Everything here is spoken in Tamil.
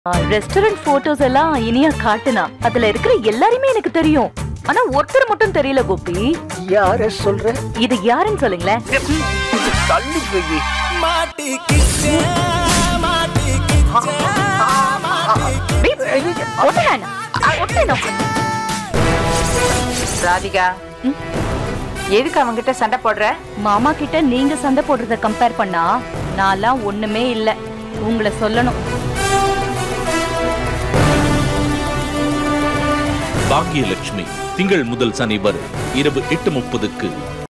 ரெஸ்டாரண்ட் போட்டோஸ் எல்லாம் இனியா காட்டுனா அதுல இருக்கிற எல்லாருமே எனக்கு தெரியும் ஆனா ஒருத்தர் மட்டும் தெரியல கோபி யார சொல்ற இது யாருன்னு சொல்லுங்களேன் தள்ளி போய் பீப், ஒட்டுறேன். ஆ, ஒட்டுறேன். ராதிகா எதுக்கு அவங்கிட்ட சண்டை போடுற மாமா கிட்ட நீங்க சண்டை போடுறத கம்பேர் பண்ணா நான்லாம் ஒண்ணுமே இல்ல உங்களை சொல்லணும் பாக்கியலட்சுமி திங்கள் முதல் சனி வரை இரவு எட்டு முப்பதுக்கு